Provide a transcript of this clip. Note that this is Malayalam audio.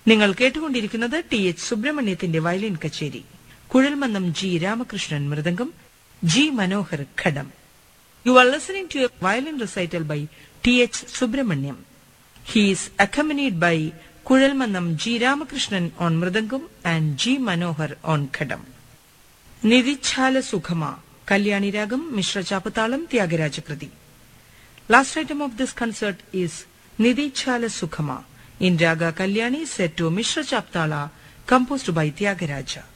നിങ്ങൾ കേട്ടുകൊണ്ടിരിക്കുന്നത് ടി എച്ച് സുബ്രഹ്മണ്യത്തിന്റെ വയലിൻ കച്ചേരി കുഴൽമന്നം ജി രാമകൃഷ്ണൻ മൃദംഗം ജി മനോഹർ ഘടം you are listening to a violin recital by T H Subrahmanyam he is accompanied by Kuzhalmannam G Ramakrishnan on mridangam and G Manohar on ghatam നിധിച്ഛാല സുഖമ കല്യാണി രാഗം മിശ്ര ചാപ്പത്താളം ത്യാഗരാജകൃതി Last item of this concert is Nidhi Chala Sukhama in Raga Kalyani set to Mishra Chaptala composed by Tyagaraja.